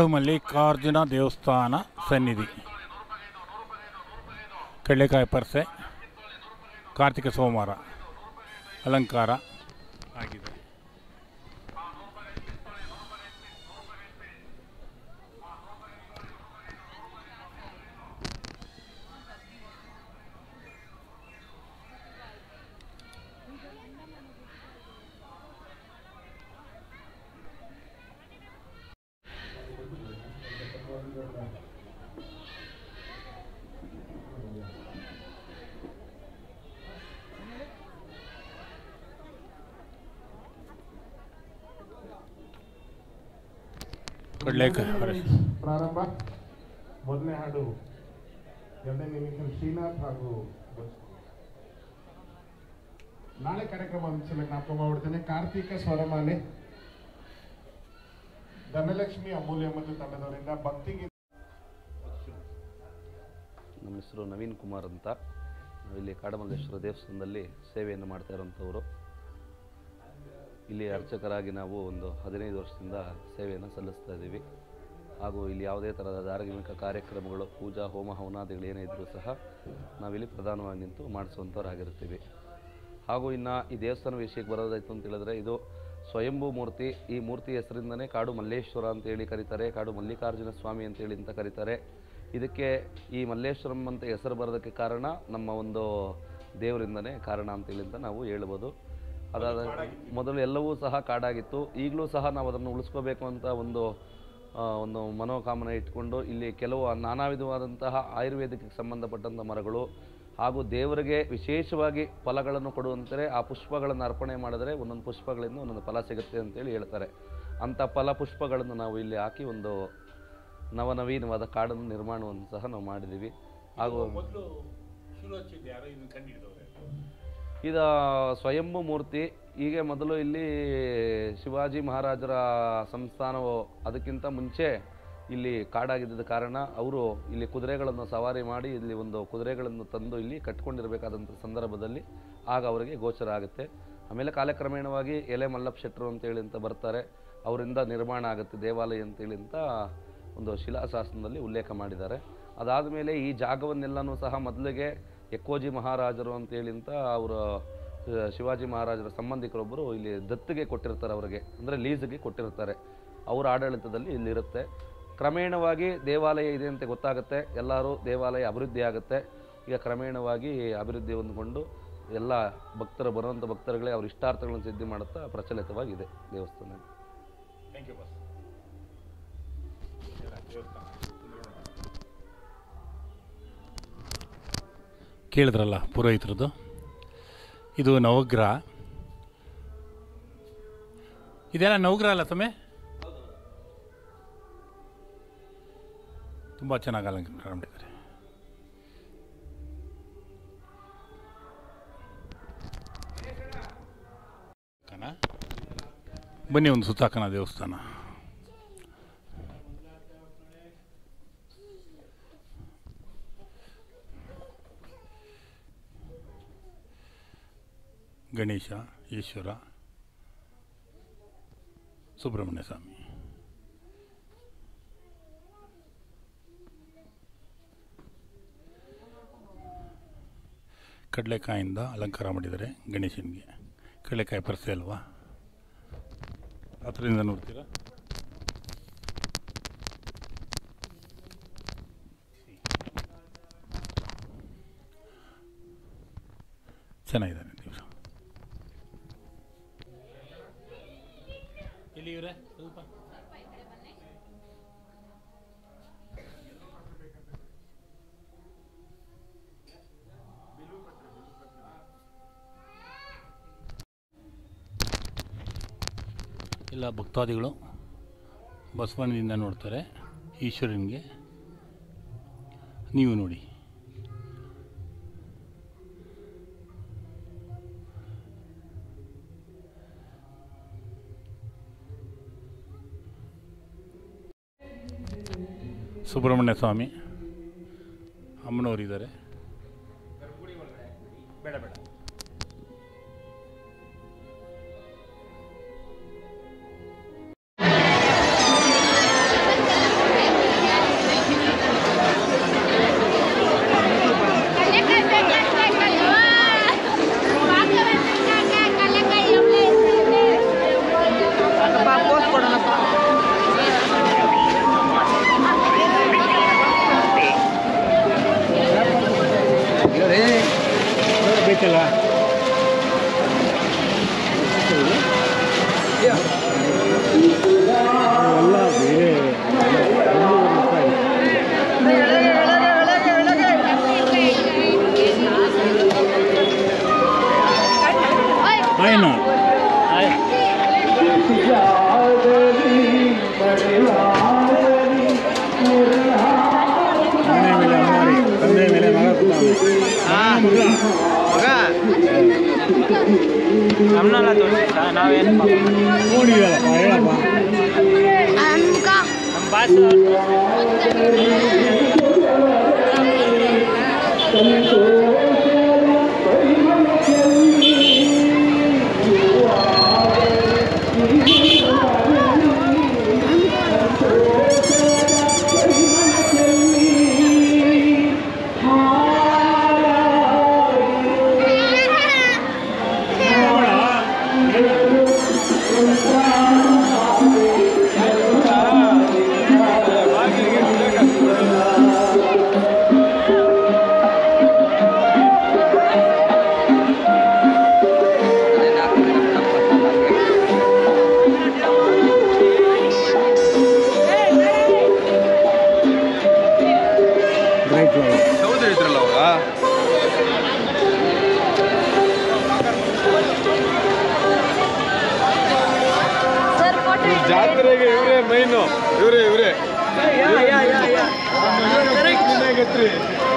ಕಾಡು ಮಲ್ಲಿಕಾರ್ಜುನ ದೇವಸ್ಥಾನ ಸನ್ನಿಧಿ ಕಡಲೆಕಾಯಿ ಪರ್ಸೆ ಕಾರ್ತಿಕ ಸೋಮವಾರ ಅಲಂಕಾರ ಆಗಿದೆ ಕಡಲೆಕಾಯಿ ಪರ್ಸೆ ಪ್ರಾರಂಭ ಮೊದಲನೇ ಹಾಡು ಎರಡನೇ ನಿಮಿಷ ಶ್ರೀನಾಥ್ ಹಾಗೂ ಬಸ್. ನಾಳೆ ಕಾರ್ಯಕ್ರಮ ಒಂದ್ಸಲ ಜ್ಞಾಪಕ ಮಾಡ್ಬಿಡ್ತೇನೆ ಕಾರ್ತಿಕ ಸ್ವರಮಾಲೆ ಧನಲಕ್ಷ್ಮಿ ಅಮೂಲ್ಯ ಮತ್ತು ತಂಡದವರಿಂದ ಭಕ್ತಿಗೆ ನಮ್ಮ ಹೆಸರು ನವೀನ್ ಕುಮಾರ್ ಅಂತ ನಾವಿಲ್ಲಿ ಕಾಡಮಲ್ಲೇಶ್ವರ ದೇವಸ್ಥಾನದಲ್ಲಿ ಸೇವೆಯನ್ನು ಮಾಡ್ತಾ ಇರೋಂಥವ್ರು ಇಲ್ಲಿ ಅರ್ಚಕರಾಗಿ ನಾವು ಒಂದು ಹದಿನೈದು ವರ್ಷದಿಂದ ಸೇವೆಯನ್ನು ಸಲ್ಲಿಸ್ತಾ ಇದ್ದೀವಿ ಹಾಗೂ ಇಲ್ಲಿ ಯಾವುದೇ ಥರದ ಧಾರ್ಮಿಕ ಕಾರ್ಯಕ್ರಮಗಳು ಪೂಜಾ ಹೋಮ ಹವನಾದಿಗಳು ಏನೇ ಇದ್ದರೂ ಸಹ ನಾವಿಲ್ಲಿ ಪ್ರಧಾನವಾಗಿ ನಿಂತು ಮಾಡಿಸುವಂಥವ್ರಾಗಿರ್ತೀವಿ ಹಾಗೂ ಇನ್ನು ಈ ದೇವಸ್ಥಾನ ವಿಷಯಕ್ಕೆ ಬರೋದಾಯ್ತು ಅಂತ ಹೇಳಿದ್ರೆ ಇದು ಸ್ವಯಂಭೂ ಮೂರ್ತಿ ಈ ಮೂರ್ತಿ ಹೆಸರಿಂದನೇ ಕಾಡು ಮಲ್ಲೇಶ್ವರ ಅಂತೇಳಿ ಕರೀತಾರೆ ಕಾಡು ಮಲ್ಲಿಕಾರ್ಜುನ ಸ್ವಾಮಿ ಅಂತೇಳಿ ಅಂತ ಕರೀತಾರೆ ಇದಕ್ಕೆ ಈ ಮಲ್ಲೇಶ್ವರಂ ಅಂತ ಹೆಸರು ಬರೋದಕ್ಕೆ ಕಾರಣ ನಮ್ಮ ಒಂದು ದೇವರಿಂದನೇ ಕಾರಣ ಅಂತೇಳಿ ಅಂತ ನಾವು ಹೇಳ್ಬೋದು ಅದಾದ ಮೊದಲು ಎಲ್ಲವೂ ಸಹ ಕಾಡಾಗಿತ್ತು ಈಗಲೂ ಸಹ ನಾವು ಅದನ್ನು ಉಳಿಸ್ಕೋಬೇಕು ಅಂತ ಒಂದು ಆ, ಒಂದು ಮನೋಕಾಮನೆ ಇಟ್ಕೊಂಡು ಇಲ್ಲಿ ಕೆಲವು ನಾನಾ ವಿಧವಾದಂತಹ ಆಯುರ್ವೇದಕ್ಕೆ ಸಂಬಂಧಪಟ್ಟಂಥ ಮರಗಳು ಹಾಗೂ ದೇವರಿಗೆ ವಿಶೇಷವಾಗಿ ಫಲಗಳನ್ನು ಕೊಡುವಂತೆ ಆ ಪುಷ್ಪಗಳನ್ನು ಅರ್ಪಣೆ ಮಾಡಿದರೆ ಒಂದೊಂದು ಪುಷ್ಪಗಳಿಂದ ಒಂದೊಂದು ಫಲ ಸಿಗುತ್ತೆ ಅಂತೇಳಿ ಹೇಳ್ತಾರೆ ಅಂಥ ಫಲ ಪುಷ್ಪಗಳನ್ನು ನಾವು ಇಲ್ಲಿ ಹಾಕಿ ಒಂದು ನವನವೀನವಾದ ಕಾಡನ್ನು ನಿರ್ಮಾಣವನ್ನು ಸಹ ನಾವು ಮಾಡಿದ್ದೀವಿ ಹಾಗೂ ಮೊದಲು ಶುರು ಹಚ್ಚಿದ್ದು ಯಾರೋ ಇದನ್ನು ಕಂಡುಹಿಡಿದವ್ರೆ ಇದು ಸ್ವಯಂಭೂ ಮೂರ್ತಿ ಹೀಗೆ ಮೊದಲು ಇಲ್ಲಿ ಶಿವಾಜಿ ಮಹಾರಾಜರ ಸಂಸ್ಥಾನವು ಅದಕ್ಕಿಂತ ಮುಂಚೆ ಇಲ್ಲಿ ಕಾಡಾಗಿದ್ದ ಕಾರಣ ಅವರು ಇಲ್ಲಿ ಕುದುರೆಗಳನ್ನು ಸವಾರಿ ಮಾಡಿ ಇಲ್ಲಿ ಒಂದು ಕುದುರೆಗಳನ್ನು ತಂದು ಇಲ್ಲಿ ಕಟ್ಕೊಂಡಿರಬೇಕಾದಂಥ ಸಂದರ್ಭದಲ್ಲಿ ಆಗ ಅವರಿಗೆ ಗೋಚರ ಆಗುತ್ತೆ ಆಮೇಲೆ ಕಾಲಕ್ರಮೇಣವಾಗಿ ಎಲೆ ಮಲ್ಲಪ್ಪ ಶೆಟ್ಟರು ಅಂತೇಳಿ ಅಂತ ಬರ್ತಾರೆ ಅವರಿಂದ ನಿರ್ಮಾಣ ಆಗುತ್ತೆ ದೇವಾಲಯ ಅಂತೇಳಿ ಅಂತ ಒಂದು ಶಿಲಾಶಾಸನದಲ್ಲಿ ಉಲ್ಲೇಖ ಮಾಡಿದ್ದಾರೆ ಅದಾದ ಮೇಲೆ ಈ ಜಾಗವನ್ನೆಲ್ಲನೂ ಸಹ ಮೊದಲಿಗೆ ಎಕ್ಕೋಜಿ ಮಹಾರಾಜರು ಅಂತೇಳಿ ಅಂತ ಅವರು ಶಿವಾಜಿ ಮಹಾರಾಜರ ಸಂಬಂಧಿಕರೊಬ್ಬರು ಇಲ್ಲಿ ದತ್ತಿಗೆ ಕೊಟ್ಟಿರ್ತಾರೆ ಅವರಿಗೆ ಅಂದರೆ ಲೀಸ್ಗೆ ಕೊಟ್ಟಿರ್ತಾರೆ ಅವರ ಆಡಳಿತದಲ್ಲಿ ಇಲ್ಲಿರುತ್ತೆ ಕ್ರಮೇಣವಾಗಿ ದೇವಾಲಯ ಇದೆ ಅಂತ ಗೊತ್ತಾಗುತ್ತೆ ಎಲ್ಲರೂ ದೇವಾಲಯ ಅಭಿವೃದ್ಧಿ ಆಗುತ್ತೆ ಈಗ ಕ್ರಮೇಣವಾಗಿ ಅಭಿವೃದ್ಧಿ ಹೊಂದ್ಕೊಂಡು ಎಲ್ಲ ಭಕ್ತರು ಬರುವಂಥ ಭಕ್ತರುಗಳೇ ಅವ್ರ ಇಷ್ಟಾರ್ಥಗಳನ್ನು ಸಿದ್ಧಿ ಮಾಡುತ್ತಾ ಪ್ರಚಲಿತವಾಗಿದೆ ದೇವಸ್ಥಾನ ಥ್ಯಾಂಕ್ ಯು ಬಸ್ ದೇವಸ್ಥಾನ ಕೇಳಿದ್ರಲ್ಲ ಪುರೋಹಿತರದ್ದು ಇದು ನವಗ್ರಹ ಇದೆಲ್ಲ ನವಗ್ರಹ ಅಲ್ಲ ಸಮಯ ತುಂಬ ಚೆನ್ನಾಗಿ ಅಲಂಕಾರ ಮಾಡಿದ್ದಾರೆ ಕಣ? ಬನ್ನಿ ಒಂದು ಸುತ್ತಾಕನ ದೇವಸ್ಥಾನ ಗಣೇಶ ಈಶ್ವರ ಸುಬ್ರಹ್ಮಣ್ಯ ಸ್ವಾಮಿ ಕಡಲೆಕಾಯಿಂದ ಅಲಂಕಾರ ಮಾಡಿದ್ದಾರೆ ಗಣೇಶನಿಗೆ ಕಡಲೆಕಾಯಿ ಪರ್ಸೆ ಅಲ್ವಾ ಹತ್ರದಿಂದ ನೋಡ್ತೀರಾ ಚೆನ್ನಾಗಿದ್ದಾನೆ ದೇವರು ಎಲ್ಲಿ ಇವರೇ ಸ್ವಲ್ಪ ಎಲ್ಲ ಭಕ್ತಾದಿಗಳು ಬಸವಣ್ಣದಿಂದ ನೋಡ್ತಾರೆ ಈಶ್ವರನಿಗೆ ನೀವು ನೋಡಿ ಸುಬ್ರಹ್ಮಣ್ಯ ಸ್ವಾಮಿ ಅಮ್ಮನವರಿದ್ದಾರೆ ಬೇಡ ಬೇಡ ಐತಲ್ಲ ಎಲ್ಲ ಬೇರೆ ಆಯ್ನ ಮನೆ ಮೇಲೆ ಅಮ್ಮಾರಿ ತಂದೆ ಮೇಲೆ ಮಗ ಕೂತಾನೆ. ಮಗ ನಮ್ಮನ್ನೆಲ್ಲ ತೋರಿಸ ನಾವೇನು ನೋಡಿದಲ್ಲಪ್ಪ ಹೇಳಪ್ಪ ನಮ್ಮ ಬಾಸು ಬ್ರೈಟ್ ಲೈಟ್ ಚೌಧರಿ ಇದ್ರಲ್ಲ ಅವಾಗ ಸರ್ ಫೋಟೋ ಜಾತ್ರೆಗೆ ಇವರೇ ಮೈನು ಇವರೇ ಇವರೇ ಗತ್ರಿ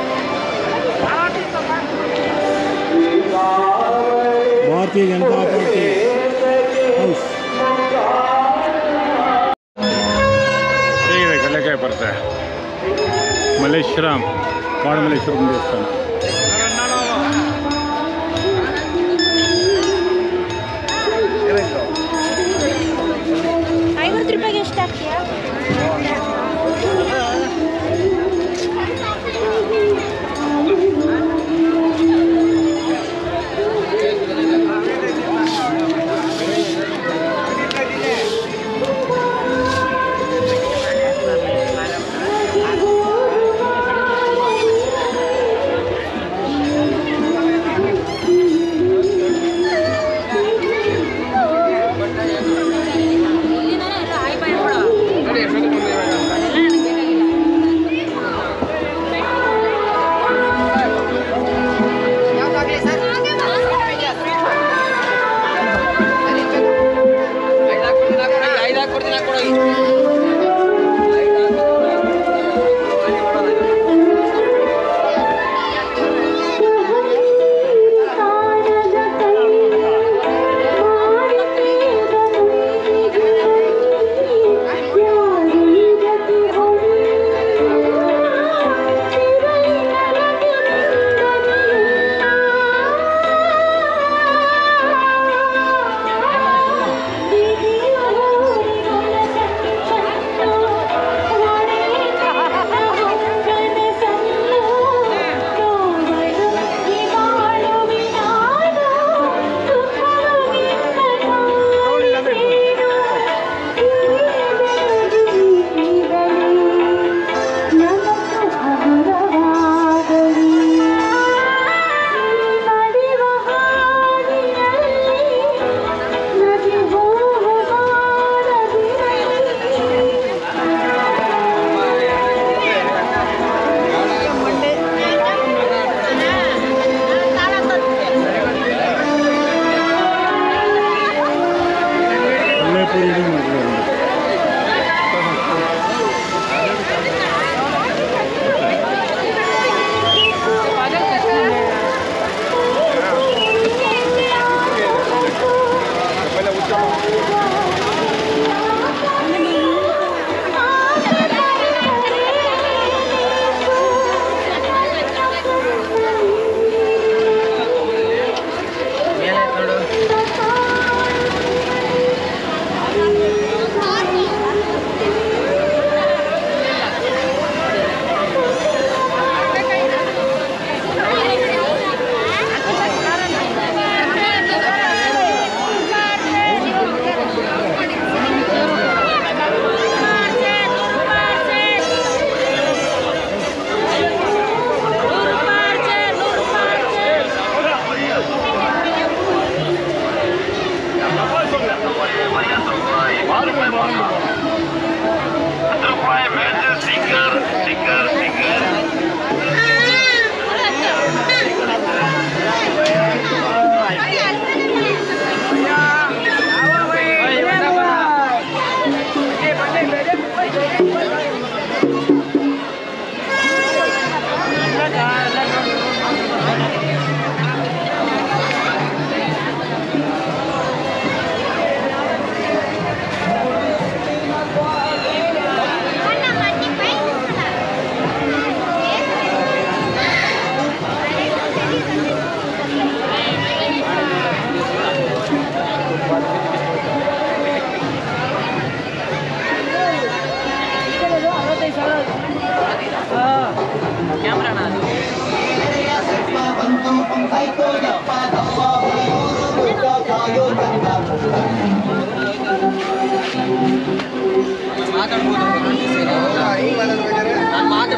ಭಾರತೀಯ ಜನತಾ ಪಾರ್ಟಿ ಹೌಸ್ ಹೇಗಿದೆ ಕಡಲೆಕಾಯಿ ಪರ್ತೆ ಮಲ್ಲೇಶ್ವರಂ ಕಾಡುಮಲ್ಲೇಶ್ವರಂ ದೇವಸ್ಥಾನ ಐವತ್ತು ರೂಪಾಯಿಗೆ ಎಷ್ಟು ಹಾಕ್ತೀಯಾ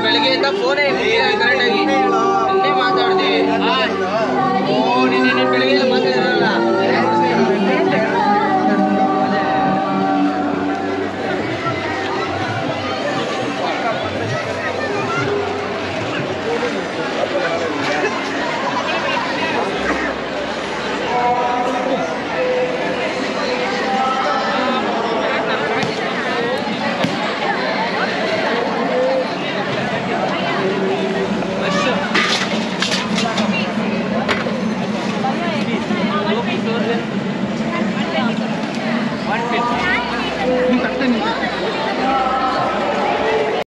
ಬೆಳಗ್ಗೆಯಿಂದ ಫೋನೇ ಕರೆಕ್ಟಾಗಿ ನಿನ್ನೆ ಮಾತಾಡ್ತೀವಿ ಆ, ಓ ನಿನ್ನೆ ಬೆಳಗ್ಗೆ